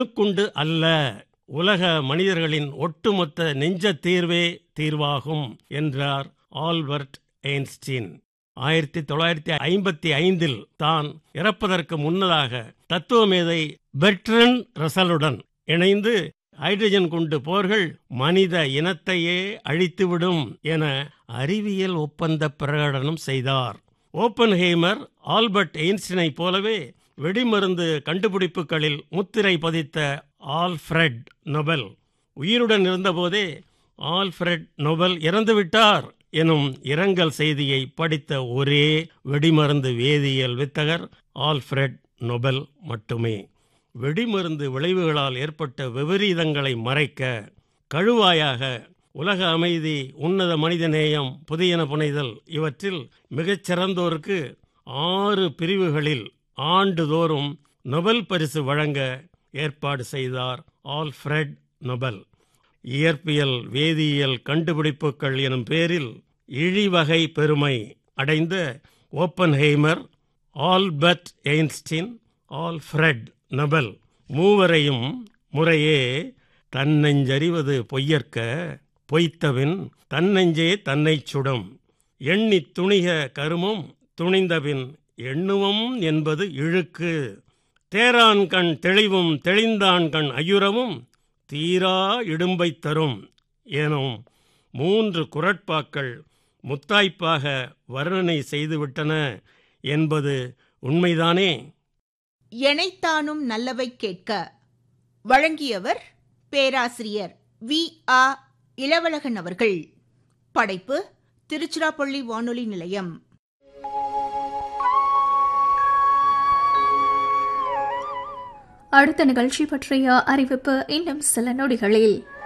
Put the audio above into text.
கொண்டு அல்ல உலக மனிதர்களின் ஒட்டுமொத்த நெஞ்ச தீர்வே தீர்வாகும் என்றார் ஆல்பர்ட் ஐன்ஸ்டீன் ஆயிரத்தி தொள்ளாயிரத்தி ஐம்பத்தி ஐந்தில் தான் இறப்பதற்கு முன்னதாக தத்துவமேதை பெர்ட்ரன் ரசலுடன் இணைந்து ஹைட்ரஜன் குண்டு போர்கள் மனித இனத்தையே அழித்துவிடும் என அறிவியல் ஒப்பந்த பிரகடனம் செய்தார் ஓப்பன்ஹெய்மர் ஆல்பர்ட் எயின்ஸ்டினை போலவே வெடிமருந்து கண்டுபிடிப்புகளில் முத்திரை பதித்த ஆல்ஃபிரட் நொபல் உயிருடன் இருந்தபோதே ஆல்ஃபிரட் நொபல் இறந்துவிட்டார் எனும் இரங்கல் செய்தியை படித்த ஒரே வெடிமருந்து வேதியியல் வித்தகர் ஆல்ஃபிரட் நொபல் மட்டுமே வெடிமருந்து விளைவுகளால் ஏற்பட்ட விபரீதங்களை மறைக்க கழுவாயாக உலக அமைதி உன்னத மனிதநேயம் புதியன புனைதல் இவற்றில் மிகச்சிறந்தோருக்கு ஆறு பிரிவுகளில் ஆண்டுதோறும் நொபல் பரிசு வழங்க ஏற்பாடு செய்தார் ஆல்ஃபிரட் நொபல் இயற்பியல் வேதியியல் கண்டுபிடிப்புகள் எனும் பேரில் இழிவகை பெருமை அடைந்த Oppenheimer Albert Einstein Alfred Nobel மூவரையும் முறையே தன்னெஞ்சறிவது பொய்யற்க பொய்த்தபின் தன்னெஞ்சே தன்னைச் சுடும் எண்ணித் துணிக கருமம் துணிந்தபின் எண்ணுவம் என்பது இழுக்கு தேரான் கண் தெளிவும் தெளிந்தான் கண் ஐயுறவும் தீரா இடும்பைத் தரும் எனும் மூன்று குரட்பாக்கள் முத்தாய்ப்பாக வர்ணனை செய்துவிட்டன என்பது உண்மைதானே எனைத்தானும் நல்லவை கேட்க வழங்கியவர் பேராசிரியர் வி ஆ இளவழகன் அவர்கள் படைப்பு திருச்சிராப்பள்ளி வானொலி நிலையம் அடுத்த நிகழ்ச்சி பற்றிய அறிவிப்பு இன்னும் சில நொடிகளில்